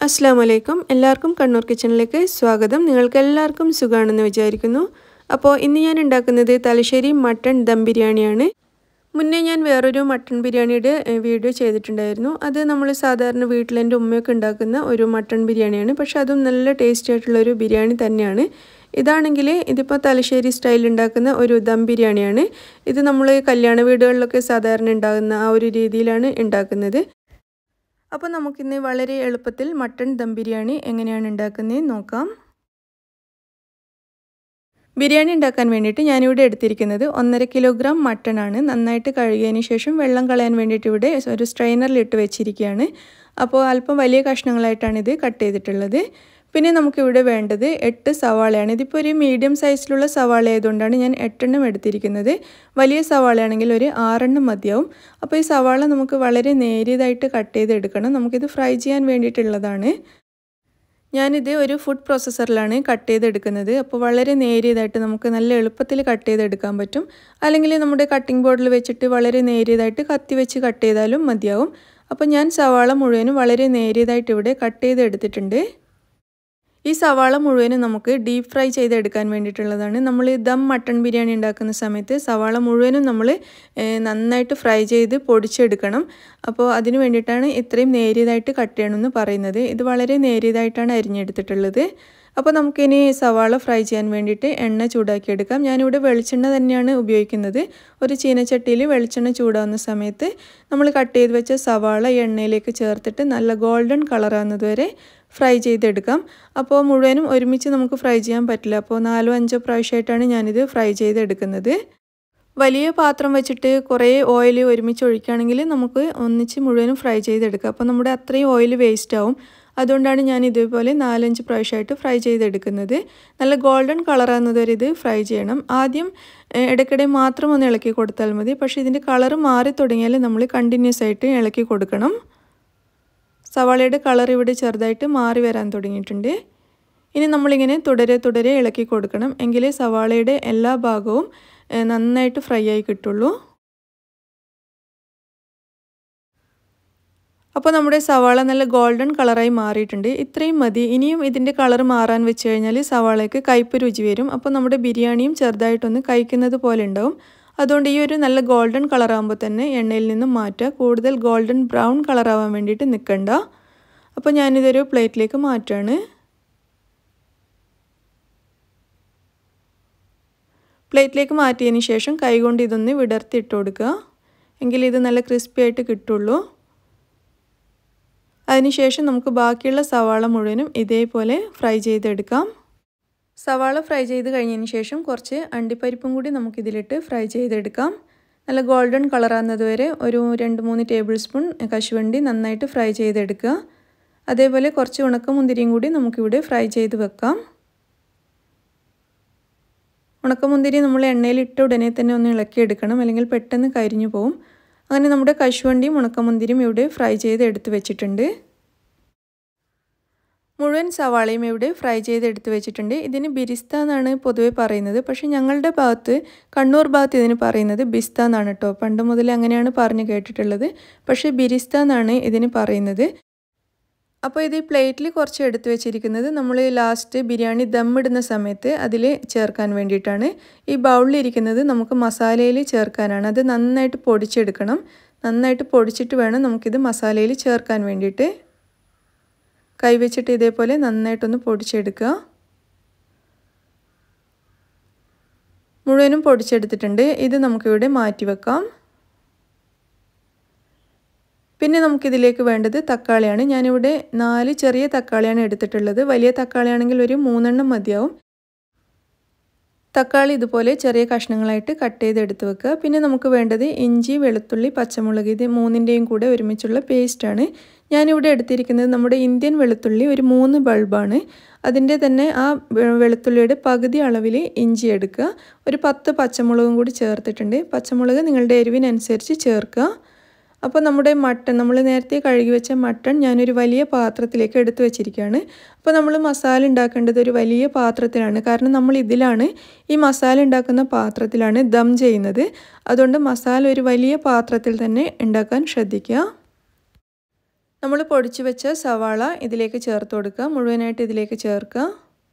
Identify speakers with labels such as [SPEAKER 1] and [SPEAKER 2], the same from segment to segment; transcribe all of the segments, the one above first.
[SPEAKER 1] അസ്സാം വലൈക്കും എല്ലാവർക്കും കണ്ണൂർ കിച്ചണിലേക്ക് സ്വാഗതം നിങ്ങൾക്ക് എല്ലാവർക്കും സുഖമാണെന്ന് വിചാരിക്കുന്നു അപ്പോൾ ഇന്ന് ഞാൻ ഉണ്ടാക്കുന്നത് തലശ്ശേരി മട്ടൺ ദം ബിരിയാണിയാണ് മുന്നേ ഞാൻ വേറൊരു മട്ടൺ ബിരിയാണിയുടെ ഏഹ്, വീഡിയോ ചെയ്തിട്ടുണ്ടായിരുന്നു അത് നമ്മൾ സാധാരണ വീട്ടിൽ എൻ്റെ ഉമ്മയൊക്കെ ഉണ്ടാക്കുന്ന ഒരു മട്ടൺ ബിരിയാണിയാണ് പക്ഷെ അതും നല്ല ടേസ്റ്റി ആയിട്ടുള്ള ഒരു ബിരിയാണി തന്നെയാണ് ഇതാണെങ്കിൽ ഇതിപ്പോൾ തലശ്ശേരി സ്റ്റൈൽ ഉണ്ടാക്കുന്ന ഒരു ദം ബിരിയാണിയാണ് ഇത് നമ്മൾ കല്യാണ വീടുകളിലൊക്കെ സാധാരണ ഉണ്ടാകുന്ന ആ ഒരു രീതിയിലാണ് ഉണ്ടാക്കുന്നത് അപ്പോൾ നമുക്കിന്ന് വളരെ എളുപ്പത്തിൽ മട്ടൺ ദം ബിരിയാണി എങ്ങനെയാണ് ഉണ്ടാക്കുന്നത് നോക്കാം ബിരിയാണി ഉണ്ടാക്കാൻ വേണ്ടിയിട്ട് ഞാനിവിടെ എടുത്തിരിക്കുന്നത് ഒന്നര കിലോഗ്രാം മട്ടണാണ് നന്നായിട്ട് കഴുകിയതിന് ശേഷം വെള്ളം കളയാൻ വേണ്ടിയിട്ട് ഇവിടെ ഒരു സ്ട്രെയിനറിലിട്ട് വെച്ചിരിക്കുകയാണ് അപ്പോൾ അല്പം വലിയ കഷ്ണങ്ങളായിട്ടാണ് ഇത് കട്ട് ചെയ്തിട്ടുള്ളത് പിന്നെ നമുക്കിവിടെ വേണ്ടത് എട്ട് സവാളയാണ് ഇതിപ്പോൾ ഒരു മീഡിയം സൈസിലുള്ള സവാള ആയതുകൊണ്ടാണ് ഞാൻ എട്ടെണ്ണം എടുത്തിരിക്കുന്നത് വലിയ സവാളയാണെങ്കിൽ ഒരു ആറെണ്ണം മതിയാവും അപ്പോൾ ഈ സവാള നമുക്ക് വളരെ നേരിയതായിട്ട് കട്ട് ചെയ്തെടുക്കണം നമുക്കിത് ഫ്രൈ ചെയ്യാൻ വേണ്ടിയിട്ടുള്ളതാണ് ഞാനിത് ഒരു ഫുഡ് പ്രോസസ്സറിലാണ് കട്ട് ചെയ്തെടുക്കുന്നത് അപ്പോൾ വളരെ നേരിയതായിട്ട് നമുക്ക് നല്ല എളുപ്പത്തിൽ കട്ട് ചെയ്തെടുക്കാൻ പറ്റും അല്ലെങ്കിൽ നമ്മുടെ കട്ടിംഗ് ബോർഡിൽ വെച്ചിട്ട് വളരെ നേരിയതായിട്ട് കത്തി വെച്ച് കട്ട് ചെയ്താലും മതിയാവും അപ്പോൾ ഞാൻ സവാള മുഴുവനും വളരെ നേരിയതായിട്ട് ഇവിടെ കട്ട് ചെയ്തെടുത്തിട്ടുണ്ട് ഈ സവാള മുഴുവനും നമുക്ക് ഡീപ്പ് ഫ്രൈ ചെയ്തെടുക്കാൻ വേണ്ടിയിട്ടുള്ളതാണ് നമ്മൾ ദം മട്ടൺ ബിരിയാണി ഉണ്ടാക്കുന്ന സമയത്ത് സവാള മുഴുവനും നമ്മൾ നന്നായിട്ട് ഫ്രൈ ചെയ്ത് പൊടിച്ചെടുക്കണം അപ്പോൾ അതിന് വേണ്ടിയിട്ടാണ് ഇത്രയും നേരിയതായിട്ട് കട്ട് ചെയ്യണമെന്ന് പറയുന്നത് ഇത് വളരെ നേരിയതായിട്ടാണ് അരിഞ്ഞെടുത്തിട്ടുള്ളത് അപ്പോൾ നമുക്കിനി സവാള ഫ്രൈ ചെയ്യാൻ വേണ്ടിയിട്ട് എണ്ണ ചൂടാക്കിയെടുക്കാം ഞാനിവിടെ വെളിച്ചെണ്ണ തന്നെയാണ് ഉപയോഗിക്കുന്നത് ഒരു ചീനച്ചട്ടിയിൽ വെളിച്ചെണ്ണ ചൂടാവുന്ന സമയത്ത് നമ്മൾ കട്ട് ചെയ്ത് വെച്ച സവാള എണ്ണയിലേക്ക് ചേർത്തിട്ട് നല്ല ഗോൾഡൻ കളറാകുന്നത് വരെ ഫ്രൈ ചെയ്തെടുക്കാം അപ്പോൾ മുഴുവനും ഒരുമിച്ച് നമുക്ക് ഫ്രൈ ചെയ്യാൻ പറ്റില്ല അപ്പോൾ നാലോ അഞ്ചോ പ്രാവശ്യമായിട്ടാണ് ഞാനിത് ഫ്രൈ ചെയ്തെടുക്കുന്നത് വലിയ പാത്രം വെച്ചിട്ട് കുറേ ഓയിൽ ഒരുമിച്ച് ഒഴിക്കുകയാണെങ്കിൽ നമുക്ക് ഒന്നിച്ച് മുഴുവനും ഫ്രൈ ചെയ്തെടുക്കാം അപ്പോൾ നമ്മുടെ അത്രയും ഓയിൽ വേസ്റ്റ് ആവും അതുകൊണ്ടാണ് ഞാൻ ഇതേപോലെ നാലഞ്ച് പ്രാവശ്യമായിട്ട് ഫ്രൈ ചെയ്തെടുക്കുന്നത് നല്ല ഗോൾഡൻ കളറാകുന്നത് വരെ ഇത് ഫ്രൈ ചെയ്യണം ആദ്യം ഇടയ്ക്കിടെ മാത്രം ഒന്ന് ഇളക്കി കൊടുത്താൽ മതി പക്ഷേ ഇതിൻ്റെ കളറ് മാറി തുടങ്ങിയാൽ നമ്മൾ കണ്ടിന്യൂസ് ആയിട്ട് ഇളക്കി കൊടുക്കണം സവാളയുടെ കളർ ഇവിടെ ചെറുതായിട്ട് മാറി വരാൻ തുടങ്ങിയിട്ടുണ്ട് ഇനി നമ്മളിങ്ങനെ തുടരെ തുടരെ ഇളക്കി കൊടുക്കണം എങ്കിലേ സവാളയുടെ എല്ലാ ഭാഗവും നന്നായിട്ട് ഫ്രൈ ആയി കിട്ടുള്ളൂ അപ്പോൾ നമ്മുടെ സവാള നല്ല ഗോൾഡൻ കളറായി മാറിയിട്ടുണ്ട് ഇത്രയും മതി ഇനിയും ഇതിൻ്റെ കളർ മാറാൻ വെച്ച് കഴിഞ്ഞാൽ സവാളയ്ക്ക് കയ്പ്പ് രുചി വരും അപ്പോൾ നമ്മുടെ ബിരിയാണിയും ചെറുതായിട്ടൊന്ന് കഴിക്കുന്നത് പോലെ ഉണ്ടാവും അതുകൊണ്ട് ഈ ഒരു നല്ല ഗോൾഡൻ കളറാകുമ്പോൾ തന്നെ എണ്ണയിൽ നിന്നും മാറ്റുക കൂടുതൽ ഗോൾഡൻ ബ്രൗൺ കളറാവാൻ വേണ്ടിയിട്ട് നിൽക്കണ്ട അപ്പോൾ ഞാനിതൊരു പ്ലേറ്റിലേക്ക് മാറ്റുകയാണ് പ്ലേറ്റിലേക്ക് മാറ്റിയതിന് ശേഷം കൈകൊണ്ട് ഇതൊന്ന് വിടർത്തി ഇട്ട് കൊടുക്കുക എങ്കിൽ ഇത് നല്ല ക്രിസ്പി ആയിട്ട് കിട്ടുള്ളൂ അതിനുശേഷം നമുക്ക് ബാക്കിയുള്ള സവാള മുഴുവനും ഇതേപോലെ ഫ്രൈ ചെയ്തെടുക്കാം സവാള ഫ്രൈ ചെയ്ത് കഴിഞ്ഞതിന് ശേഷം കുറച്ച് അണ്ടിപ്പരിപ്പും കൂടി നമുക്കിതിലിട്ട് ഫ്രൈ ചെയ്തെടുക്കാം നല്ല ഗോൾഡൻ കളറാകുന്നത് വരെ ഒരു രണ്ട് മൂന്ന് ടേബിൾ സ്പൂൺ കശുവണ്ടി നന്നായിട്ട് ഫ്രൈ ചെയ്തെടുക്കുക അതേപോലെ കുറച്ച് ഉണക്കമുന്തിരിയും കൂടി നമുക്കിവിടെ ഫ്രൈ ചെയ്ത് വെക്കാം ഉണക്കമുന്തിരി നമ്മൾ എണ്ണയിൽ ഇട്ട ഉടനെ തന്നെ ഒന്ന് ഇളക്കിയെടുക്കണം അല്ലെങ്കിൽ പെട്ടെന്ന് കരിഞ്ഞു പോകും അങ്ങനെ നമ്മുടെ കശുവണ്ടിയും ഉണക്കമുന്തിരിയും ഇവിടെ ഫ്രൈ ചെയ്ത് എടുത്ത് വെച്ചിട്ടുണ്ട് മുഴുവൻ സവാളയും ഇവിടെ ഫ്രൈ ചെയ്ത് എടുത്ത് വെച്ചിട്ടുണ്ട് ഇതിന് ബിരിസ്ത എന്നാണ് പൊതുവെ പറയുന്നത് പക്ഷേ ഞങ്ങളുടെ ഭാഗത്ത് കണ്ണൂർ ഭാഗത്ത് ഇതിന് പറയുന്നത് ബിസ്ത എന്നാണ് കേട്ടോ പണ്ട് മുതൽ അങ്ങനെയാണ് പറഞ്ഞു കേട്ടിട്ടുള്ളത് പക്ഷേ ബിരിസ്ത എന്നാണ് ഇതിന് പറയുന്നത് അപ്പോൾ ഇത് പ്ലേറ്റിൽ കുറച്ച് എടുത്ത് വെച്ചിരിക്കുന്നത് നമ്മൾ ലാസ്റ്റ് ബിരിയാണി ദമ്മിടുന്ന സമയത്ത് അതിൽ ചേർക്കാൻ വേണ്ടിയിട്ടാണ് ഈ ബൗളിലിരിക്കുന്നത് നമുക്ക് മസാലയിൽ ചേർക്കാനാണ് അത് നന്നായിട്ട് പൊടിച്ചെടുക്കണം നന്നായിട്ട് പൊടിച്ചിട്ട് വേണം നമുക്കിത് മസാലയിൽ ചേർക്കാൻ വേണ്ടിയിട്ട് കൈവച്ചിട്ട് ഇതേപോലെ നന്നായിട്ടൊന്ന് പൊടിച്ചെടുക്കുക മുഴുവനും പൊടിച്ചെടുത്തിട്ടുണ്ട് ഇത് നമുക്കിവിടെ മാറ്റി വെക്കാം പിന്നെ നമുക്കിതിലേക്ക് വേണ്ടത് തക്കാളിയാണ് ഞാനിവിടെ നാല് ചെറിയ തക്കാളിയാണ് എടുത്തിട്ടുള്ളത് വലിയ തക്കാളിയാണെങ്കിൽ ഒരു മൂന്നെണ്ണം മതിയാവും തക്കാളി ഇതുപോലെ ചെറിയ കഷ്ണങ്ങളായിട്ട് കട്ട് ചെയ്ത് എടുത്ത് വെക്കുക പിന്നെ നമുക്ക് വേണ്ടത് ഇഞ്ചി വെളുത്തുള്ളി പച്ചമുളക് ഇത് മൂന്നിൻ്റെയും കൂടെ ഒരുമിച്ചുള്ള പേസ്റ്റാണ് ഞാനിവിടെ എടുത്തിരിക്കുന്നത് നമ്മുടെ ഇന്ത്യൻ വെളുത്തുള്ളി ഒരു മൂന്ന് ബൾബാണ് അതിൻ്റെ തന്നെ ആ വെളുത്തുള്ളിയുടെ പകുതി അളവിൽ ഇഞ്ചി എടുക്കുക ഒരു പത്ത് പച്ചമുളകും കൂടി ചേർത്തിട്ടുണ്ട് പച്ചമുളക് നിങ്ങളുടെ എരിവിനനുസരിച്ച് ചേർക്കുക അപ്പോൾ നമ്മുടെ മട്ടൺ നമ്മൾ നേരത്തെ കഴുകി വെച്ച മട്ടൺ ഞാനൊരു വലിയ പാത്രത്തിലേക്ക് എടുത്തു വെച്ചിരിക്കുകയാണ് അപ്പോൾ നമ്മൾ മസാല ഉണ്ടാക്കേണ്ടത് ഒരു വലിയ പാത്രത്തിലാണ് കാരണം നമ്മൾ ഇതിലാണ് ഈ മസാല ഉണ്ടാക്കുന്ന പാത്രത്തിലാണ് ദം ചെയ്യുന്നത് അതുകൊണ്ട് മസാല ഒരു വലിയ പാത്രത്തിൽ തന്നെ ഉണ്ടാക്കാൻ ശ്രദ്ധിക്കുക നമ്മൾ പൊടിച്ചു വെച്ച സവാള ഇതിലേക്ക് ചേർത്ത് കൊടുക്കുക മുഴുവനായിട്ട് ഇതിലേക്ക് ചേർക്കുക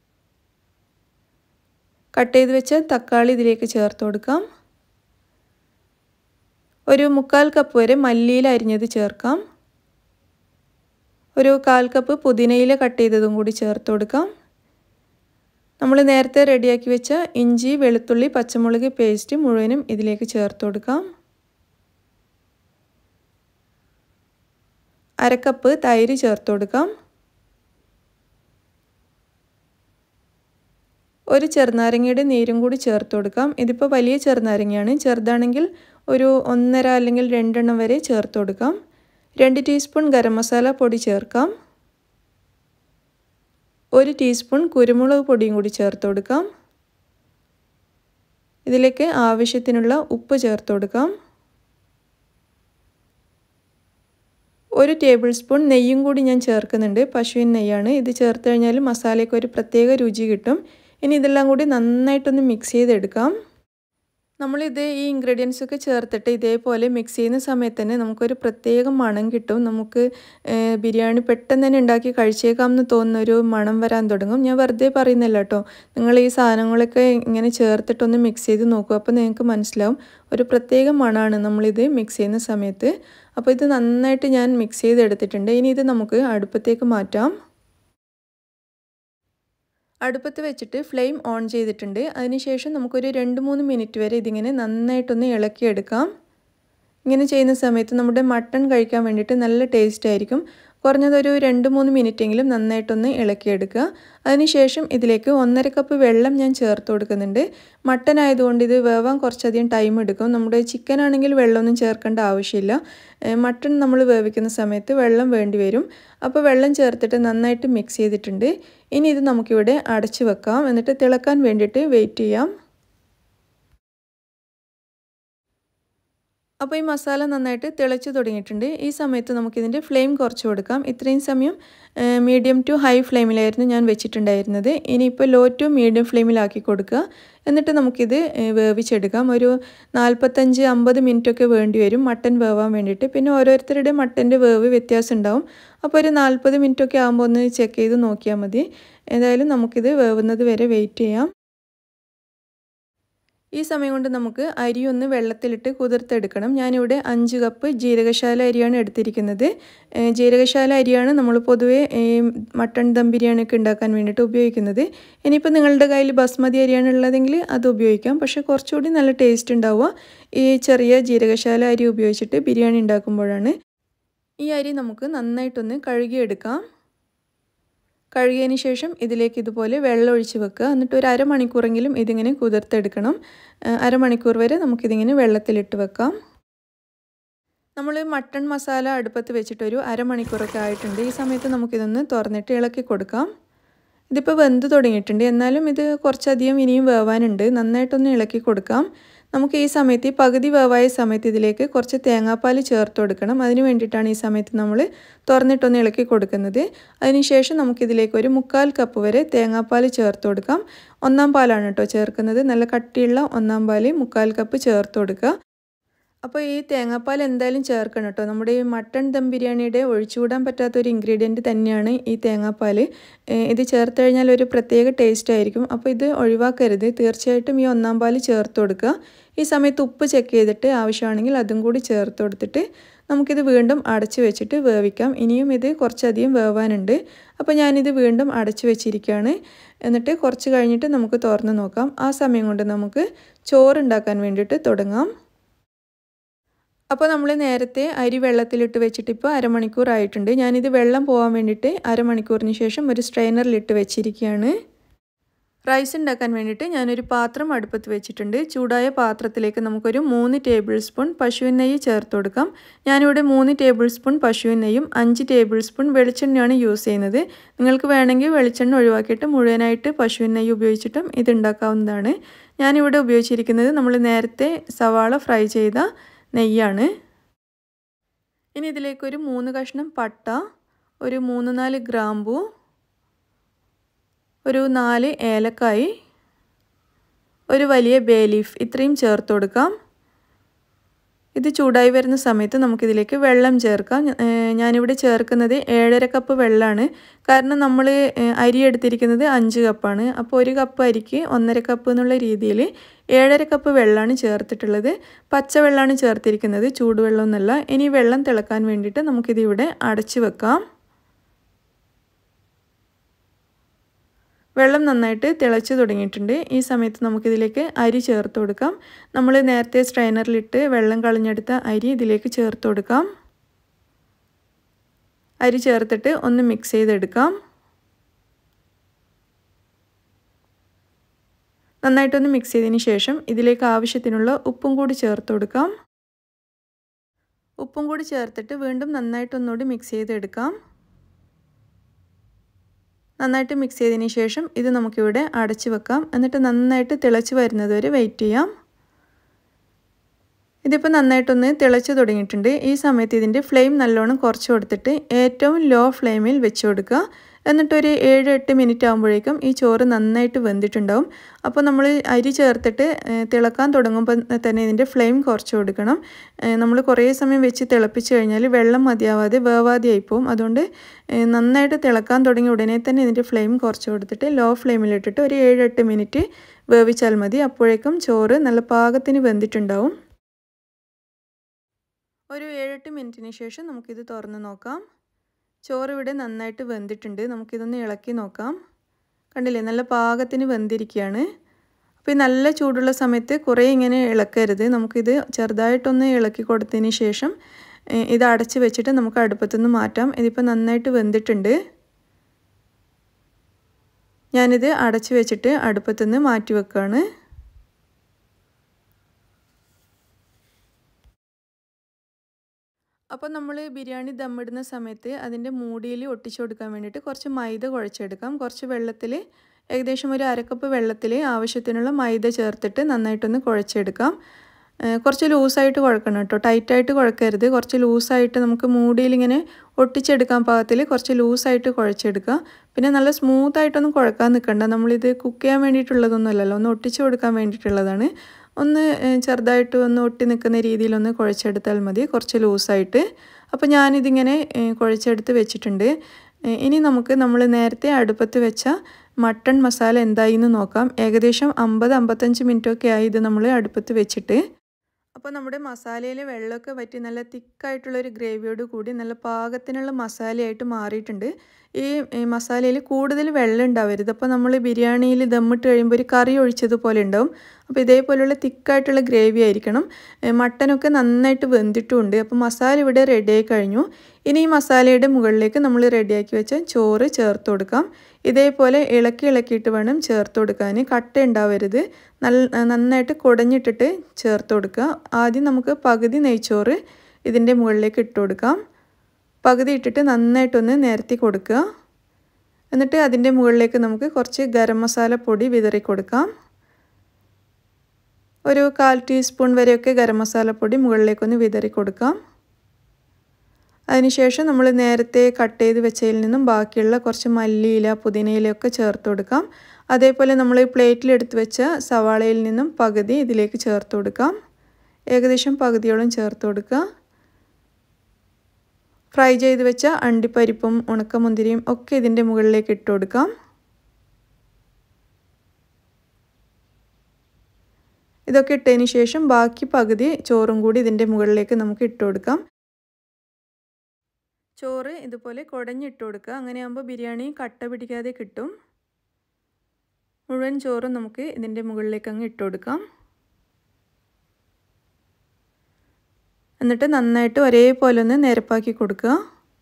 [SPEAKER 1] കട്ട് ചെയ്ത് വെച്ച തക്കാളി ഇതിലേക്ക് ചേർത്ത് കൊടുക്കാം ഒരു മുക്കാൽ കപ്പ് വരെ മല്ലിയിൽ അരിഞ്ഞത് ചേർക്കാം ഒരു കാൽ കപ്പ് പുതിനയില കട്ട് ചെയ്തതും കൂടി ചേർത്ത് കൊടുക്കാം നമ്മൾ നേരത്തെ റെഡിയാക്കി വെച്ച ഇഞ്ചി വെളുത്തുള്ളി പച്ചമുളക് പേസ്റ്റ് മുഴുവനും ഇതിലേക്ക് ചേർത്ത് കൊടുക്കാം അരക്കപ്പ് തൈര് ചേർത്ത് കൊടുക്കാം ഒരു ചെറുനാരങ്ങയുടെ നീരും കൂടി ചേർത്ത് കൊടുക്കാം ഇതിപ്പോൾ വലിയ ചെറുനാരങ്ങയാണ് ചെറുതാണെങ്കിൽ ഒരു ഒന്നര അല്ലെങ്കിൽ രണ്ടെണ്ണം വരെ ചേർത്ത് കൊടുക്കാം രണ്ട് ടീസ്പൂൺ ഗരം മസാല പൊടി ചേർക്കാം ഒരു ടീസ്പൂൺ കുരുമുളക് പൊടിയും കൂടി ചേർത്ത് കൊടുക്കാം ഇതിലേക്ക് ആവശ്യത്തിനുള്ള ഉപ്പ് ചേർത്ത് കൊടുക്കാം ഒരു ടേബിൾ സ്പൂൺ നെയ്യും കൂടി ഞാൻ ചേർക്കുന്നുണ്ട് പശുവിൻ നെയ്യാണ് ഇത് ചേർത്ത് കഴിഞ്ഞാൽ മസാലയ്ക്ക് ഒരു പ്രത്യേക രുചി കിട്ടും ഇനി ഇതെല്ലാം കൂടി നന്നായിട്ടൊന്ന് മിക്സ് ചെയ്തെടുക്കാം നമ്മളിത് ഈ ഇൻഗ്രീഡിയൻസ് ഒക്കെ ചേർത്തിട്ട് ഇതേപോലെ മിക്സ് ചെയ്യുന്ന സമയത്ത് തന്നെ നമുക്കൊരു പ്രത്യേക മണം കിട്ടും നമുക്ക് ബിരിയാണി പെട്ടെന്ന് തന്നെ ഉണ്ടാക്കി കഴിച്ചേക്കാം എന്ന് തോന്നുന്ന ഒരു മണം വരാൻ തുടങ്ങും ഞാൻ വെറുതെ പറയുന്നില്ല കേട്ടോ നിങ്ങൾ ഈ സാധനങ്ങളൊക്കെ ഇങ്ങനെ ചേർത്തിട്ടൊന്ന് മിക്സ് ചെയ്ത് നോക്കൂ അപ്പോൾ നിങ്ങൾക്ക് മനസ്സിലാവും ഒരു പ്രത്യേക മണമാണ് നമ്മളിത് മിക്സ് ചെയ്യുന്ന സമയത്ത് അപ്പോൾ ഇത് നന്നായിട്ട് ഞാൻ മിക്സ് ചെയ്തെടുത്തിട്ടുണ്ട് ഇനി ഇത് നമുക്ക് അടുപ്പത്തേക്ക് മാറ്റാം അടുപ്പത്ത് വെച്ചിട്ട് ഫ്ലെയിം ഓൺ ചെയ്തിട്ടുണ്ട് അതിനുശേഷം നമുക്കൊരു രണ്ട് മൂന്ന് മിനിറ്റ് വരെ ഇതിങ്ങനെ നന്നായിട്ടൊന്ന് ഇളക്കിയെടുക്കാം ഇങ്ങനെ ചെയ്യുന്ന സമയത്ത് നമ്മുടെ മട്ടൺ കഴിക്കാൻ വേണ്ടിയിട്ട് നല്ല ടേസ്റ്റ് ആയിരിക്കും കുറഞ്ഞതൊരു രണ്ട് മൂന്ന് മിനിറ്റെങ്കിലും നന്നായിട്ടൊന്ന് ഇളക്കിയെടുക്കുക അതിനുശേഷം ഇതിലേക്ക് ഒന്നര കപ്പ് വെള്ളം ഞാൻ ചേർത്ത് കൊടുക്കുന്നുണ്ട് മട്ടൻ ആയതുകൊണ്ട് ഇത് വേവാൻ കുറച്ചധികം ടൈം എടുക്കും നമ്മുടെ ചിക്കൻ ആണെങ്കിൽ വെള്ളമൊന്നും ചേർക്കേണ്ട ആവശ്യമില്ല മട്ടൺ നമ്മൾ വേവിക്കുന്ന സമയത്ത് വെള്ളം വേണ്ടി വരും അപ്പോൾ വെള്ളം ചേർത്തിട്ട് നന്നായിട്ട് മിക്സ് ചെയ്തിട്ടുണ്ട് ഇനി ഇത് നമുക്കിവിടെ അടച്ചു വെക്കാം എന്നിട്ട് തിളക്കാൻ വേണ്ടിയിട്ട് വെയിറ്റ് ചെയ്യാം അപ്പോൾ ഈ മസാല നന്നായിട്ട് തിളച്ച് തുടങ്ങിയിട്ടുണ്ട് ഈ സമയത്ത് നമുക്കിതിൻ്റെ ഫ്ലെയിം കുറച്ച് കൊടുക്കാം ഇത്രയും സമയം മീഡിയം ടു ഹൈ ഫ്ലെയിമിലായിരുന്നു ഞാൻ വെച്ചിട്ടുണ്ടായിരുന്നത് ഇനിയിപ്പോൾ ലോ ടു മീഡിയം ഫ്ലെയിമിലാക്കി കൊടുക്കുക എന്നിട്ട് നമുക്കിത് വേവിച്ചെടുക്കാം ഒരു നാൽപ്പത്തഞ്ച് അമ്പത് മിനിറ്റൊക്കെ വേണ്ടി വരും മട്ടൻ വേവാൻ വേണ്ടിയിട്ട് പിന്നെ ഓരോരുത്തരുടെ മട്ടൻ്റെ വേവ് വ്യത്യാസം ഉണ്ടാവും അപ്പോൾ ഒരു നാൽപ്പത് മിനിറ്റൊക്കെ ആകുമ്പോൾ ഒന്ന് ചെക്ക് ചെയ്ത് നോക്കിയാൽ മതി എന്തായാലും നമുക്കിത് വേവുന്നത് വരെ വെയിറ്റ് ചെയ്യാം ഈ സമയം കൊണ്ട് നമുക്ക് അരി ഒന്ന് വെള്ളത്തിലിട്ട് കുതിർത്തെടുക്കണം ഞാനിവിടെ അഞ്ച് കപ്പ് ജീരകശാല അരിയാണ് എടുത്തിരിക്കുന്നത് ജീരകശാല അരിയാണ് നമ്മൾ പൊതുവേ മട്ടൺ ദം ബിരിയാണി ഒക്കെ ഉണ്ടാക്കാൻ വേണ്ടിയിട്ട് ഉപയോഗിക്കുന്നത് ഇനിയിപ്പോൾ നിങ്ങളുടെ കയ്യിൽ ബസ്മതി അരിയാണ് ഉള്ളതെങ്കിൽ അത് ഉപയോഗിക്കാം പക്ഷേ കുറച്ചുകൂടി നല്ല ടേസ്റ്റ് ഉണ്ടാവുക ഈ ചെറിയ ജീരകശാല അരി ഉപയോഗിച്ചിട്ട് ബിരിയാണി ഉണ്ടാക്കുമ്പോഴാണ് ഈ അരി നമുക്ക് നന്നായിട്ടൊന്ന് കഴുകിയെടുക്കാം കഴുകിയതിന് ശേഷം ഇതിലേക്ക് ഇതുപോലെ വെള്ളം ഒഴിച്ച് വെക്കുക എന്നിട്ട് ഒരു അരമണിക്കൂറെങ്കിലും ഇതിങ്ങനെ കുതിർത്തെടുക്കണം അരമണിക്കൂർ വരെ നമുക്കിതിങ്ങനെ വെള്ളത്തിലിട്ട് വെക്കാം നമ്മൾ മട്ടൺ മസാല അടുപ്പത്ത് വെച്ചിട്ടൊരു അരമണിക്കൂറൊക്കെ ആയിട്ടുണ്ട് ഈ സമയത്ത് നമുക്കിതൊന്ന് തുറന്നിട്ട് ഇളക്കി കൊടുക്കാം ഇതിപ്പോൾ വെന്ത് തുടങ്ങിയിട്ടുണ്ട് എന്നാലും ഇത് കുറച്ചധികം ഇനിയും വേവാനുണ്ട് നന്നായിട്ടൊന്ന് ഇളക്കി കൊടുക്കാം നമുക്ക് ഈ സമയത്ത് ഈ പകുതി വേവായ സമയത്ത് ഇതിലേക്ക് കുറച്ച് തേങ്ങാപ്പാൽ ചേർത്ത് കൊടുക്കണം അതിന് വേണ്ടിയിട്ടാണ് ഈ സമയത്ത് നമ്മൾ തുറന്നിട്ടൊന്ന് ഇളക്കി കൊടുക്കുന്നത് അതിനുശേഷം നമുക്കിതിലേക്ക് ഒരു മുക്കാൽ കപ്പ് വരെ തേങ്ങാപ്പാൽ ചേർത്ത് കൊടുക്കാം ഒന്നാം പാലാണ് കേട്ടോ ചേർക്കുന്നത് നല്ല കട്ടിയുള്ള ഒന്നാം പാൽ മുക്കാൽ കപ്പ് ചേർത്ത് കൊടുക്കുക അപ്പോൾ ഈ തേങ്ങാപ്പാൽ എന്തായാലും ചേർക്കണം കേട്ടോ നമ്മുടെ ഈ മട്ടൺ ദം ബിരിയാണിയുടെ ഒഴിച്ചുകൂടാൻ പറ്റാത്ത ഒരു ഇൻഗ്രീഡിയൻറ്റ് തന്നെയാണ് ഈ തേങ്ങാപ്പാൽ ഇത് ചേർത്ത് കഴിഞ്ഞാൽ ഒരു പ്രത്യേക ടേസ്റ്റ് ആയിരിക്കും അപ്പോൾ ഇത് ഒഴിവാക്കരുത് തീർച്ചയായിട്ടും ഈ ഒന്നാം പാൽ ചേർത്ത് കൊടുക്കുക ഈ സമയത്ത് ഉപ്പ് ചെക്ക് ചെയ്തിട്ട് ആവശ്യമാണെങ്കിൽ അതും കൂടി ചേർത്ത് കൊടുത്തിട്ട് നമുക്കിത് വീണ്ടും അടച്ച് വെച്ചിട്ട് വേവിക്കാം ഇനിയും ഇത് കുറച്ചധികം വേവാനുണ്ട് അപ്പോൾ ഞാനിത് വീണ്ടും അടച്ച് വെച്ചിരിക്കുകയാണ് എന്നിട്ട് കുറച്ച് കഴിഞ്ഞിട്ട് നമുക്ക് തുറന്ന് നോക്കാം ആ സമയം കൊണ്ട് നമുക്ക് ചോറുണ്ടാക്കാൻ വേണ്ടിയിട്ട് തുടങ്ങാം അപ്പോൾ നമ്മൾ നേരത്തെ അരി വെള്ളത്തിലിട്ട് വെച്ചിട്ട് ഇപ്പോൾ അരമണിക്കൂർ ആയിട്ടുണ്ട് ഞാനിത് വെള്ളം പോകാൻ വേണ്ടിയിട്ട് അരമണിക്കൂറിന് ശേഷം ഒരു സ്ട്രെയിനറിലിട്ട് വെച്ചിരിക്കുകയാണ് റൈസ് ഉണ്ടാക്കാൻ വേണ്ടിയിട്ട് ഞാനൊരു പാത്രം അടുപ്പത്ത് വെച്ചിട്ടുണ്ട് ചൂടായ പാത്രത്തിലേക്ക് നമുക്കൊരു മൂന്ന് ടേബിൾ സ്പൂൺ പശുവിൻ നെയ്യ് ചേർത്ത് കൊടുക്കാം ഞാനിവിടെ മൂന്ന് ടേബിൾ സ്പൂൺ പശുവിൻ നെയ്യും അഞ്ച് ടേബിൾ സ്പൂൺ വെളിച്ചെണ്ണയാണ് യൂസ് ചെയ്യുന്നത് നിങ്ങൾക്ക് വേണമെങ്കിൽ വെളിച്ചെണ്ണ ഒഴിവാക്കിയിട്ട് മുഴുവനായിട്ട് പശുവിൻ നെയ്യ് ഉപയോഗിച്ചിട്ടും ഇത് ഉണ്ടാക്കാവുന്നതാണ് ഞാനിവിടെ ഉപയോഗിച്ചിരിക്കുന്നത് നമ്മൾ നേരത്തെ സവാള ഫ്രൈ ചെയ്ത നെയ്യാണ് ഇനി ഇതിലേക്കൊരു മൂന്ന് കഷ്ണം പട്ട ഒരു മൂന്ന് നാല് ഗ്രാമ്പു ഒരു നാല് ഏലക്കായി ഒരു വലിയ ബേ ലീഫ് ഇത്രയും ചേർത്ത് കൊടുക്കാം ഇത് ചൂടായി വരുന്ന സമയത്ത് നമുക്കിതിലേക്ക് വെള്ളം ചേർക്കാം ഞാനിവിടെ ചേർക്കുന്നത് ഏഴര കപ്പ് വെള്ളമാണ് കാരണം നമ്മൾ അരി എടുത്തിരിക്കുന്നത് അഞ്ച് കപ്പാണ് അപ്പോൾ ഒരു കപ്പ് അരിക്ക് ഒന്നര കപ്പ് എന്നുള്ള രീതിയിൽ ഏഴര കപ്പ് വെള്ളമാണ് ചേർത്തിട്ടുള്ളത് പച്ചവെള്ളമാണ് ചേർത്തിരിക്കുന്നത് ചൂടുവെള്ളമൊന്നുമല്ല ഇനി വെള്ളം തിളക്കാൻ വേണ്ടിയിട്ട് നമുക്കിതിവിടെ അടച്ചു വെക്കാം വെള്ളം നന്നായിട്ട് തിളച്ച് തുടങ്ങിയിട്ടുണ്ട് ഈ സമയത്ത് നമുക്കിതിലേക്ക് അരി ചേർത്ത് കൊടുക്കാം നമ്മൾ നേരത്തെ സ്ട്രൈനറിലിട്ട് വെള്ളം കളഞ്ഞെടുത്ത അരി ഇതിലേക്ക് ചേർത്ത് കൊടുക്കാം അരി ചേർത്തിട്ട് ഒന്ന് മിക്സ് ചെയ്തെടുക്കാം നന്നായിട്ടൊന്ന് മിക്സ് ചെയ്തതിന് ശേഷം ഇതിലേക്ക് ആവശ്യത്തിനുള്ള ഉപ്പും കൂടി ചേർത്ത് കൊടുക്കാം ഉപ്പും കൂടി ചേർത്തിട്ട് വീണ്ടും നന്നായിട്ടൊന്നുകൂടി മിക്സ് ചെയ്തെടുക്കാം നന്നായിട്ട് മിക്സ് ചെയ്തതിന് ശേഷം ഇത് നമുക്കിവിടെ അടച്ച് വെക്കാം എന്നിട്ട് നന്നായിട്ട് തിളച്ച് വരുന്നത് വരെ വെയിറ്റ് ചെയ്യാം ഇതിപ്പോൾ നന്നായിട്ടൊന്ന് തിളച്ച് തുടങ്ങിയിട്ടുണ്ട് ഈ സമയത്ത് ഇതിൻ്റെ ഫ്ലെയിം നല്ലോണം കുറച്ച് കൊടുത്തിട്ട് ഏറ്റവും ലോ ഫ്ലെയിമിൽ വെച്ച് കൊടുക്കുക എന്നിട്ടൊരു ഏഴ് എട്ട് മിനിറ്റ് ആകുമ്പോഴേക്കും ഈ ചോറ് നന്നായിട്ട് വെന്തിട്ടുണ്ടാവും അപ്പോൾ നമ്മൾ അരി ചേർത്തിട്ട് തിളക്കാൻ തുടങ്ങുമ്പോൾ തന്നെ ഇതിൻ്റെ ഫ്ലെയിം കുറച്ച് കൊടുക്കണം നമ്മൾ കുറേ സമയം വെച്ച് തിളപ്പിച്ച് കഴിഞ്ഞാൽ വെള്ളം മതിയാവാതെ വേവാതെയായി പോകും അതുകൊണ്ട് നന്നായിട്ട് തിളക്കാൻ തുടങ്ങിയ ഉടനെ തന്നെ ഇതിൻ്റെ ഫ്ലെയിം കുറച്ച് കൊടുത്തിട്ട് ലോ ഫ്ലെയിമിലിട്ടിട്ട് ഒരു ഏഴ് എട്ട് മിനിറ്റ് വേവിച്ചാൽ മതി അപ്പോഴേക്കും ചോറ് നല്ല പാകത്തിന് വെന്തിട്ടുണ്ടാവും ഒരു ഏഴെട്ട് മിനിറ്റിന് ശേഷം നമുക്കിത് തുറന്ന് നോക്കാം ചോറ് ഇവിടെ നന്നായിട്ട് വെന്തിട്ടുണ്ട് നമുക്കിതൊന്ന് ഇളക്കി നോക്കാം കണ്ടില്ലേ നല്ല പാകത്തിന് വെന്തിരിക്കുകയാണ് അപ്പോൾ ഈ നല്ല ചൂടുള്ള സമയത്ത് കുറേ ഇങ്ങനെ ഇളക്കരുത് നമുക്കിത് ചെറുതായിട്ടൊന്ന് ഇളക്കി കൊടുത്തതിന് ശേഷം ഇത് അടച്ച് വെച്ചിട്ട് നമുക്ക് അടുപ്പത്തുനിന്ന് മാറ്റാം ഇതിപ്പോൾ നന്നായിട്ട് വെന്തിട്ടുണ്ട് ഞാനിത് അടച്ച് വെച്ചിട്ട് അടുപ്പത്തുനിന്ന് മാറ്റി വെക്കുകയാണ് അപ്പോൾ നമ്മൾ ബിരിയാണി ദമ്മിടുന്ന സമയത്ത് അതിൻ്റെ മൂടിയിൽ ഒട്ടിച്ചു കൊടുക്കാൻ വേണ്ടിയിട്ട് കുറച്ച് മൈദ കുഴച്ചെടുക്കാം കുറച്ച് വെള്ളത്തിൽ ഏകദേശം ഒരു അരക്കപ്പ് വെള്ളത്തിൽ ആവശ്യത്തിനുള്ള മൈദ ചേർത്തിട്ട് നന്നായിട്ടൊന്ന് കുഴച്ചെടുക്കാം കുറച്ച് ലൂസായിട്ട് കുഴക്കണം കേട്ടോ ടൈറ്റായിട്ട് കുഴക്കരുത് കുറച്ച് ലൂസായിട്ട് നമുക്ക് മൂടിയിൽ ഇങ്ങനെ ഒട്ടിച്ചെടുക്കാൻ പാകത്തിൽ കുറച്ച് ലൂസായിട്ട് കുഴച്ചെടുക്കുക പിന്നെ നല്ല സ്മൂത്തായിട്ടൊന്നും കുഴക്കാൻ നിൽക്കണ്ട നമ്മളിത് കുക്ക് ചെയ്യാൻ വേണ്ടിയിട്ടുള്ളതൊന്നുമല്ലല്ലോ ഒന്ന് ഒട്ടിച്ചു കൊടുക്കാൻ വേണ്ടിയിട്ടുള്ളതാണ് ഒന്ന് ചെറുതായിട്ട് ഒന്ന് ഒട്ടി നിൽക്കുന്ന രീതിയിലൊന്ന് കുഴച്ചെടുത്താൽ മതി കുറച്ച് ലൂസായിട്ട് അപ്പോൾ ഞാനിതിങ്ങനെ കുഴച്ചെടുത്ത് വെച്ചിട്ടുണ്ട് ഇനി നമുക്ക് നമ്മൾ നേരത്തെ അടുപ്പത്ത് വെച്ച മട്ടൺ മസാല എന്തായി എന്ന് നോക്കാം ഏകദേശം അമ്പത് അമ്പത്തഞ്ച് മിനിറ്റൊക്കെ ആയി ഇത് നമ്മൾ അടുപ്പത്ത് വെച്ചിട്ട് അപ്പോൾ നമ്മുടെ മസാലയിൽ വെള്ളമൊക്കെ വറ്റി നല്ല തിക്കായിട്ടുള്ളൊരു ഗ്രേവിയോട് കൂടി നല്ല പാകത്തിനുള്ള മസാലയായിട്ട് മാറിയിട്ടുണ്ട് ഈ മസാലയിൽ കൂടുതൽ വെള്ളം ഉണ്ടാവരുത് അപ്പോൾ നമ്മൾ ബിരിയാണിയിൽ ദമ്മിട്ട് കഴിയുമ്പോൾ ഒരു കറി ഒഴിച്ചതുപോലെ ഉണ്ടാവും അപ്പോൾ ഇതേപോലെയുള്ള തിക്കായിട്ടുള്ള ഗ്രേവി ആയിരിക്കണം മട്ടനൊക്കെ നന്നായിട്ട് വെന്തിട്ടുമുണ്ട് അപ്പോൾ മസാല ഇവിടെ റെഡിയായി കഴിഞ്ഞു ഇനി ഈ മസാലയുടെ മുകളിലേക്ക് നമ്മൾ റെഡിയാക്കി വെച്ച ചോറ് ചേർത്ത് കൊടുക്കാം ഇതേപോലെ ഇളക്കി ഇളക്കിയിട്ട് വേണം ചേർത്ത് കൊടുക്കാൻ കട്ട ഉണ്ടാവരുത് നല്ല നന്നായിട്ട് കുടഞ്ഞിട്ടിട്ട് ചേർത്ത് കൊടുക്കുക ആദ്യം നമുക്ക് പകുതി നെയ്ച്ചോറ് ഇതിൻ്റെ മുകളിലേക്ക് ഇട്ട് കൊടുക്കാം പകുതി ഇട്ടിട്ട് നന്നായിട്ടൊന്ന് നിരത്തി കൊടുക്കുക എന്നിട്ട് അതിൻ്റെ മുകളിലേക്ക് നമുക്ക് കുറച്ച് ഗരം മസാല പൊടി വിതറി കൊടുക്കാം ഒരു കാൽ ടീസ്പൂൺ വരെയൊക്കെ ഗരം മസാലപ്പൊടി മുകളിലേക്കൊന്ന് വിതറി കൊടുക്കാം അതിനുശേഷം നമ്മൾ നേരത്തെ കട്ട് ചെയ്ത് വെച്ചതിൽ നിന്നും ബാക്കിയുള്ള കുറച്ച് മല്ലിയില പുതിനയിലൊക്കെ ചേർത്ത് കൊടുക്കാം അതേപോലെ നമ്മൾ പ്ലേറ്റിൽ എടുത്ത് വെച്ച സവാളയിൽ നിന്നും പകുതി ഇതിലേക്ക് ചേർത്ത് കൊടുക്കാം ഏകദേശം പകുതിയോളം ചേർത്ത് കൊടുക്കുക ഫ്രൈ ചെയ്ത് വെച്ച അണ്ടിപ്പരിപ്പും ഉണക്കമുന്തിരിയും ഒക്കെ ഇതിൻ്റെ മുകളിലേക്ക് ഇട്ട് കൊടുക്കാം ഇതൊക്കെ ഇട്ടതിന് ശേഷം ബാക്കി പകുതി ചോറും കൂടി ഇതിൻ്റെ മുകളിലേക്ക് നമുക്ക് ഇട്ട് കൊടുക്കാം ചോറ് ഇതുപോലെ കുടഞ്ഞിട്ട് കൊടുക്കുക അങ്ങനെയാകുമ്പോൾ ബിരിയാണി കട്ട പിടിക്കാതെ കിട്ടും മുഴുവൻ ചോറും നമുക്ക് ഇതിൻ്റെ മുകളിലേക്ക് അങ്ങ് ഇട്ട് കൊടുക്കാം എന്നിട്ട് നന്നായിട്ട് ഒരേപോലെ ഒന്ന് നിരപ്പാക്കി കൊടുക്കുക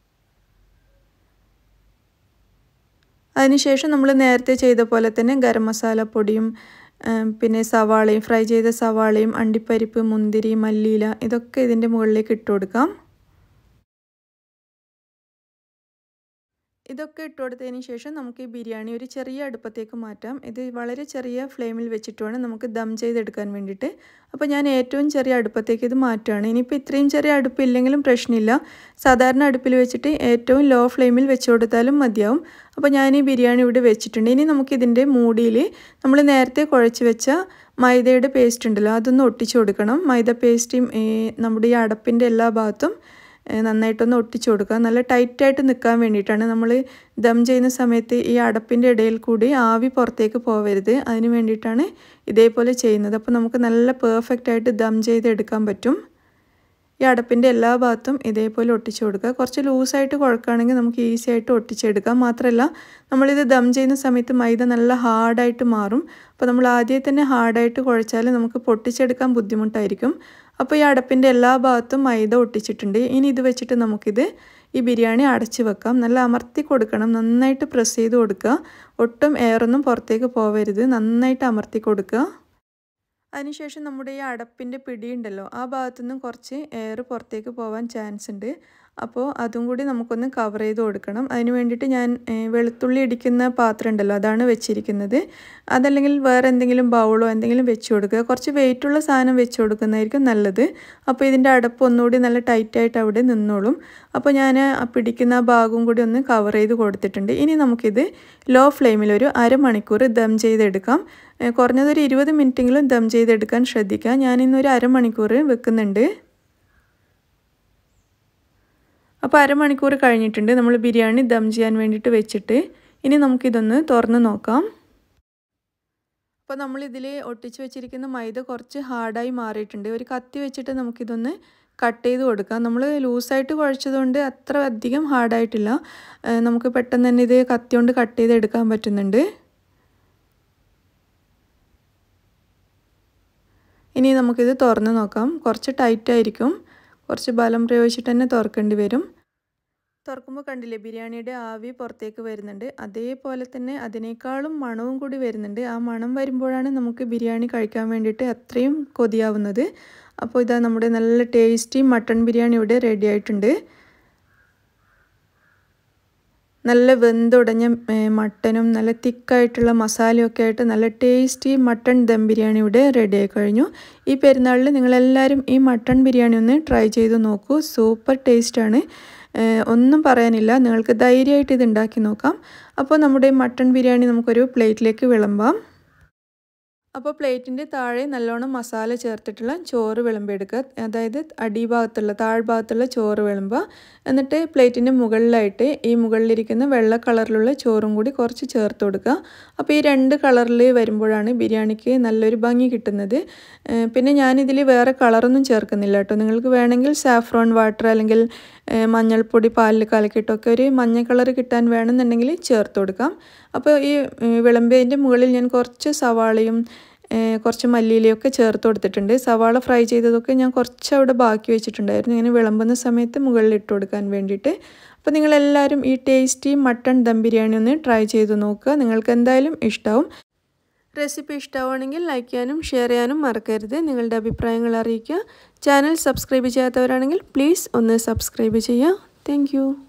[SPEAKER 1] അതിനുശേഷം നമ്മൾ നേരത്തെ ചെയ്ത പോലെ തന്നെ ഗരം മസാല പൊടിയും പിന്നെ സവാളയും ഫ്രൈ ചെയ്ത സവാളയും അണ്ടിപ്പരിപ്പ് മുന്തിരി മല്ലിയില ഇതൊക്കെ ഇതിൻ്റെ മുകളിലേക്ക് ഇട്ട് കൊടുക്കാം ഇതൊക്കെ ഇട്ട് കൊടുത്തതിന് ശേഷം നമുക്ക് ഈ ബിരിയാണി ഒരു ചെറിയ അടുപ്പത്തേക്ക് മാറ്റാം ഇത് വളരെ ചെറിയ ഫ്ലെയിമിൽ വെച്ചിട്ട് വേണം നമുക്ക് ദം ചെയ്തെടുക്കാൻ വേണ്ടിയിട്ട് അപ്പോൾ ഞാൻ ഏറ്റവും ചെറിയ അടുപ്പത്തേക്ക് ഇത് മാറ്റുകയാണ് ഇനിയിപ്പോൾ ഇത്രയും ചെറിയ അടുപ്പില്ലെങ്കിലും പ്രശ്നമില്ല സാധാരണ അടുപ്പിൽ വെച്ചിട്ട് ഏറ്റവും ലോ ഫ്ലെയിമിൽ വെച്ച് കൊടുത്താലും മതിയാവും അപ്പോൾ ഞാൻ ഈ ബിരിയാണി ഇവിടെ വെച്ചിട്ടുണ്ട് ഇനി നമുക്കിതിൻ്റെ മൂടിയിൽ നമ്മൾ നേരത്തെ കുഴച്ച് വെച്ച മൈദയുടെ പേസ്റ്റ് ഉണ്ടല്ലോ അതൊന്ന് ഒട്ടിച്ചു കൊടുക്കണം മൈദ പേസ്റ്റും നമ്മുടെ ഈ അടപ്പിൻ്റെ എല്ലാ ഭാഗത്തും നന്നായിട്ടൊന്ന് ഒട്ടിച്ചു കൊടുക്കുക നല്ല ടൈറ്റായിട്ട് നിൽക്കാൻ വേണ്ടിയിട്ടാണ് നമ്മൾ ദം ചെയ്യുന്ന സമയത്ത് ഈ അടപ്പിൻ്റെ ഇടയിൽ കൂടി ആവി പുറത്തേക്ക് പോവരുത് അതിന് വേണ്ടിയിട്ടാണ് ഇതേപോലെ ചെയ്യുന്നത് അപ്പോൾ നമുക്ക് നല്ല പെർഫെക്റ്റ് ആയിട്ട് ദം ചെയ്തെടുക്കാൻ പറ്റും ഈ അടപ്പിൻ്റെ എല്ലാ ഭാഗത്തും ഇതേപോലെ ഒട്ടിച്ചു കൊടുക്കുക കുറച്ച് ലൂസായിട്ട് കുഴക്കുകയാണെങ്കിൽ നമുക്ക് ഈസി ആയിട്ട് ഒട്ടിച്ചെടുക്കാം മാത്രമല്ല നമ്മളിത് ദം ചെയ്യുന്ന സമയത്ത് മൈദ നല്ല ഹാർഡായിട്ട് മാറും അപ്പോൾ നമ്മൾ ആദ്യമേ തന്നെ ഹാർഡായിട്ട് കുഴച്ചാൽ നമുക്ക് പൊട്ടിച്ചെടുക്കാൻ ബുദ്ധിമുട്ടായിരിക്കും അപ്പോൾ ഈ അടപ്പിൻ്റെ എല്ലാ ഭാഗത്തും മൈദ ഒട്ടിച്ചിട്ടുണ്ട് ഇനി ഇത് വെച്ചിട്ട് നമുക്കിത് ഈ ബിരിയാണി അടച്ച് വെക്കാം നല്ല അമർത്തി കൊടുക്കണം നന്നായിട്ട് പ്രസ് ചെയ്ത് കൊടുക്കുക ഒട്ടും എയറൊന്നും പുറത്തേക്ക് പോവരുത് നന്നായിട്ട് അമർത്തി കൊടുക്കുക അതിനുശേഷം നമ്മുടെ ഈ അടപ്പിൻ്റെ പിടിയുണ്ടല്ലോ ആ ഭാഗത്തുനിന്നും കുറച്ച് എയർ പുറത്തേക്ക് പോകാൻ ചാൻസ് ഉണ്ട് അപ്പോൾ അതും കൂടി നമുക്കൊന്ന് കവർ ചെയ്ത് കൊടുക്കണം അതിന് വേണ്ടിയിട്ട് ഞാൻ വെളുത്തുള്ളി ഇടിക്കുന്ന പാത്രം ഉണ്ടല്ലോ അതാണ് വെച്ചിരിക്കുന്നത് അതല്ലെങ്കിൽ വേറെ എന്തെങ്കിലും ബൗളോ എന്തെങ്കിലും വെച്ച് കൊടുക്കുക കുറച്ച് വെയിറ്റുള്ള സാധനം വെച്ച് കൊടുക്കുന്നതായിരിക്കും നല്ലത് അപ്പോൾ ഇതിൻ്റെ അടപ്പ് ഒന്നുകൂടി നല്ല ടൈറ്റായിട്ട് അവിടെ നിന്നോളും അപ്പോൾ ഞാൻ പിടിക്കുന്ന ഭാഗവും കൂടി ഒന്ന് കവർ ചെയ്ത് കൊടുത്തിട്ടുണ്ട് ഇനി നമുക്കിത് ലോ ഫ്ലെയിമിൽ ഒരു അരമണിക്കൂർ ദം ചെയ്തെടുക്കാം കുറഞ്ഞതൊരു ഇരുപത് മിനിറ്റെങ്കിലും ദം ചെയ്തെടുക്കാൻ ശ്രദ്ധിക്കുക ഞാനിന്നൊരു അരമണിക്കൂർ വെക്കുന്നുണ്ട് അപ്പോൾ അരമണിക്കൂർ കഴിഞ്ഞിട്ടുണ്ട് നമ്മൾ ബിരിയാണി ദം ചെയ്യാൻ വേണ്ടിയിട്ട് വെച്ചിട്ട് ഇനി നമുക്കിതൊന്ന് തുറന്ന് നോക്കാം അപ്പോൾ നമ്മൾ ഇതിൽ ഒട്ടിച്ച് വെച്ചിരിക്കുന്ന മൈദ കുറച്ച് ഹാർഡായി മാറിയിട്ടുണ്ട് ഒരു കത്തി വെച്ചിട്ട് നമുക്കിതൊന്ന് കട്ട് ചെയ്ത് കൊടുക്കാം നമ്മൾ ലൂസായിട്ട് കുഴച്ചതുകൊണ്ട് അത്ര അധികം ഹാർഡായിട്ടില്ല നമുക്ക് പെട്ടെന്ന് തന്നെ ഇത് കത്തി കൊണ്ട് കട്ട് ചെയ്ത് എടുക്കാൻ പറ്റുന്നുണ്ട് ഇനി നമുക്കിത് തുറന്ന് നോക്കാം കുറച്ച് ടൈറ്റായിരിക്കും കുറച്ച് ബലം പ്രയോഗിച്ചിട്ട് തന്നെ തുറക്കേണ്ടി വരും തുറക്കുമ്പോൾ കണ്ടില്ലേ ബിരിയാണിയുടെ ആവി പുറത്തേക്ക് വരുന്നുണ്ട് അതേപോലെ തന്നെ അതിനേക്കാളും മണവും കൂടി വരുന്നുണ്ട് ആ മണം വരുമ്പോഴാണ് നമുക്ക് ബിരിയാണി കഴിക്കാൻ വേണ്ടിയിട്ട് അത്രയും കൊതിയാവുന്നത് അപ്പോൾ ഇതാ നമ്മുടെ നല്ല ടേസ്റ്റി മട്ടൺ ബിരിയാണി ഇവിടെ റെഡി ആയിട്ടുണ്ട് നല്ല വെന്തുടഞ്ഞ മട്ടനും നല്ല തിക്കായിട്ടുള്ള മസാലയൊക്കെ ആയിട്ട് നല്ല ടേസ്റ്റി മട്ടൺ ദം ബിരിയാണി ഇവിടെ റെഡി ആയി കഴിഞ്ഞു ഈ പെരുന്നാളിൽ നിങ്ങളെല്ലാവരും ഈ മട്ടൺ ബിരിയാണി ഒന്ന് ട്രൈ ചെയ്ത് നോക്കൂ സൂപ്പർ ടേസ്റ്റാണ് ഒന്നും പറയാനില്ല നിങ്ങൾക്ക് ധൈര്യമായിട്ട് ഇത് ഉണ്ടാക്കി നോക്കാം അപ്പോൾ നമ്മുടെ മട്ടൺ ബിരിയാണി നമുക്കൊരു പ്ലേറ്റിലേക്ക് വിളമ്പാം അപ്പോൾ പ്ലേറ്റിൻ്റെ താഴെ നല്ലോണം മസാല ചേർത്തിട്ടുള്ള ചോറ് വിളമ്പെടുക്കുക അതായത് അടിഭാഗത്തുള്ള താഴ്ഭാഗത്തുള്ള ചോറ് വിളമ്പുക എന്നിട്ട് പ്ലേറ്റിൻ്റെ മുകളിലായിട്ട് ഈ മുകളിലിരിക്കുന്ന വെള്ള കളറിലുള്ള ചോറും കൂടി കുറച്ച് ചേർത്ത് കൊടുക്കുക അപ്പോൾ ഈ രണ്ട് കളറിൽ വരുമ്പോഴാണ് ബിരിയാണിക്ക് നല്ലൊരു ഭംഗി കിട്ടുന്നത് പിന്നെ ഞാനിതിൽ വേറെ കളറൊന്നും ചേർക്കുന്നില്ല കേട്ടോ നിങ്ങൾക്ക് വേണമെങ്കിൽ സാഫ്രോൺ വാട്ടർ അല്ലെങ്കിൽ മഞ്ഞൾപ്പൊടി പാലിൽ കലക്കിയിട്ടൊക്കെ ഒരു മഞ്ഞ കളർ കിട്ടാൻ വേണമെന്നുണ്ടെങ്കിൽ ചേർത്ത് കൊടുക്കാം അപ്പോൾ ഈ വിളമ്പേൻ്റെ മുകളിൽ ഞാൻ കുറച്ച് സവാളയും കുറച്ച് മല്ലിയിലയൊക്കെ ചേർത്ത് കൊടുത്തിട്ടുണ്ട് സവാള ഫ്രൈ ചെയ്തതൊക്കെ ഞാൻ കുറച്ച് അവിടെ ബാക്കി വെച്ചിട്ടുണ്ടായിരുന്നു ഇങ്ങനെ വിളമ്പുന്ന സമയത്ത് മുകളിൽ ഇട്ട് കൊടുക്കാൻ വേണ്ടിയിട്ട് അപ്പോൾ നിങ്ങളെല്ലാവരും ഈ ടേസ്റ്റി മട്ടൺ ദം ബിരിയാണി ഒന്ന് ട്രൈ ചെയ്ത് നോക്കുക നിങ്ങൾക്ക് എന്തായാലും ഇഷ്ടമാവും റെസിപ്പി ഇഷ്ടമാണെങ്കിൽ ലൈക്ക് ചെയ്യാനും ഷെയർ ചെയ്യാനും മറക്കരുത് നിങ്ങളുടെ അഭിപ്രായങ്ങൾ അറിയിക്കുക ചാനൽ സബ്സ്ക്രൈബ് ചെയ്യാത്തവരാണെങ്കിൽ പ്ലീസ് ഒന്ന് സബ്സ്ക്രൈബ് ചെയ്യുക താങ്ക്